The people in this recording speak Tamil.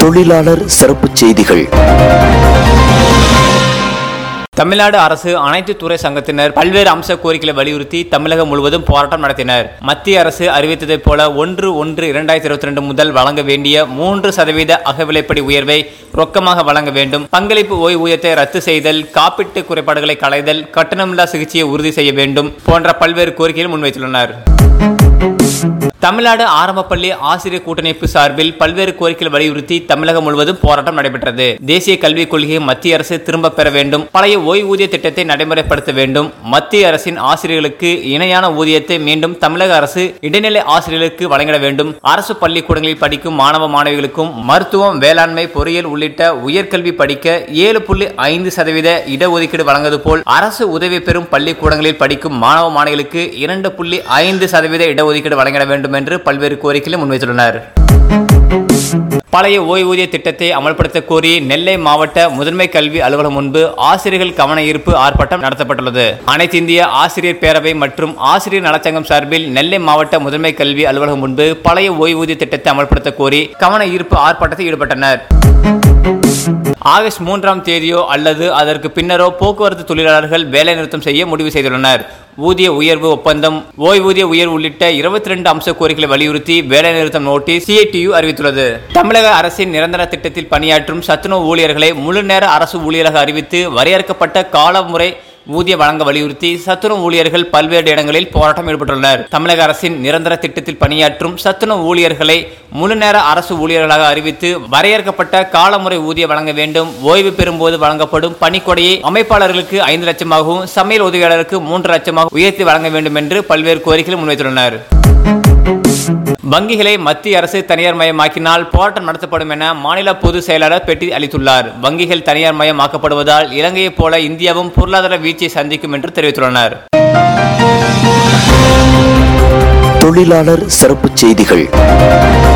தொழிலாளர் சிறப்புச் செய்திகள் தமிழ்நாடு அரசு அனைத்து துறை சங்கத்தினர் பல்வேறு அம்ச கோரிக்கைகளை வலியுறுத்தி தமிழகம் முழுவதும் போராட்டம் நடத்தினர் மத்திய அரசு அறிவித்ததைப் போல ஒன்று ஒன்று இரண்டாயிரத்தி இருபத்தி ரெண்டு முதல் வழங்க வேண்டிய மூன்று சதவீத அகவிலைப்படி உயர்வை ரொக்கமாக வழங்க வேண்டும் பங்களிப்பு ஓய்வூதியத்தை ரத்து செய்தல் காப்பீட்டு குறைபாடுகளை களைதல் கட்டணமில்லா சிகிச்சையை உறுதி செய்ய வேண்டும் போன்ற பல்வேறு கோரிக்கைகள் முன்வைத்துள்ளனர் தமிழ்நாடு ஆரம்பப்பள்ளி ஆசிரியர் கூட்டமைப்பு சார்பில் பல்வேறு கோரிக்கைகள் வலியுறுத்தி தமிழகம் முழுவதும் போராட்டம் நடைபெற்றது தேசிய கல்விக் கொள்கையை மத்திய அரசு திரும்ப பெற வேண்டும் பழைய ஓய்வூதிய திட்டத்தை நடைமுறைப்படுத்த வேண்டும் மத்திய அரசின் ஆசிரியர்களுக்கு இணையான ஊதியத்தை மீண்டும் தமிழக அரசு இடைநிலை ஆசிரியர்களுக்கு வழங்கிட வேண்டும் அரசு பள்ளிக்கூடங்களில் படிக்கும் மாணவ மாணவிகளுக்கும் மருத்துவம் வேளாண்மை பொறியியல் உள்ளிட்ட உயர்கல்வி படிக்க ஏழு புள்ளி ஐந்து சதவீத இடஒதுக்கீடு வழங்குவது போல் அரசு உதவி பெறும் பள்ளிக்கூடங்களில் படிக்கும் மாணவ மாணவிகளுக்கு இரண்டு புள்ளி ஐந்து சதவீத இடஒதுக்கீடு வழங்கிட வேண்டும் என்று பல்வேறு கோரிக்கைகளை முன்வைத்துள்ளனர் பழைய ஓய்வூதிய திட்டத்தை அமல்படுத்த கோரி நெல்லை மாவட்ட முதன்மை கல்வி அலுவலகம் முன்பு ஆசிரியர்கள் கவன ஈர்ப்பு ஆர்ப்பாட்டம் நடத்தப்பட்டுள்ளது அனைத்து இந்திய ஆசிரியர் பேரவை மற்றும் ஆசிரியர் நலச்சங்கம் சார்பில் நெல்லை மாவட்ட முதன்மை கல்வி அலுவலகம் முன்பு பழைய ஓய்வூதிய திட்டத்தை அமல்படுத்த கோரி கவன ஈர்ப்பு ஆர்ப்பாட்டத்தில் ஈடுபட்டனர் ஆகஸ்ட் மூன்றாம் தேதியோ அல்லது அதற்கு பின்னரோ போக்குவரத்து தொழிலாளர்கள் வேலைநிறுத்தம் செய்ய முடிவு செய்துள்ளனர் ஊதிய உயர்வு ஒப்பந்தம் ஓய்வூதிய உயர்வு உள்ளிட்ட இருபத்தி ரெண்டு அம்ச கோரிக்கைகளை வலியுறுத்தி வேலைநிறுத்தம் நோட்டீஸ் சிஐடியு அறிவித்துள்ளது தமிழக அரசின் நிரந்தர திட்டத்தில் பணியாற்றும் சத்துணவு ஊழியர்களை முழு நேர அரசு ஊழியராக அறிவித்து வரையறுக்கப்பட்ட காலமுறை ஊதிய வழங்க வலியுறுத்தி சத்துணவு ஊழியர்கள் பல்வேறு இடங்களில் போராட்டம் ஈடுபட்டுள்ளனர் தமிழக அரசின் நிரந்தர திட்டத்தில் பணியாற்றும் சத்துணவு ஊழியர்களை முழு நேர அரசு ஊழியர்களாக அறிவித்து வரையறுக்கப்பட்ட காலமுறை ஊதிய வழங்க வேண்டும் ஓய்வு பெறும்போது வழங்கப்படும் பணிக்கொடையை அமைப்பாளர்களுக்கு ஐந்து லட்சமாகவும் சமையல் உதவியாளருக்கு மூன்று லட்சமாக உயர்த்தி வழங்க வேண்டும் என்று பல்வேறு கோரிக்கைகள் முன்வைத்துள்ளனர் வங்கிகளை மத்திய அரசு தனியார் மயமாக்கினால் போராட்டம் நடத்தப்படும் என மாநில பொதுச் செயலாளர் பேட்டி அளித்துள்ளார் வங்கிகள் தனியார் மயமாக்கப்படுவதால் இலங்கையைப் போல இந்தியாவும் பொருளாதார வீழ்ச்சியை சந்திக்கும் என்று தெரிவித்துள்ளனர் தொழிலாளர் சிறப்புச் செய்திகள்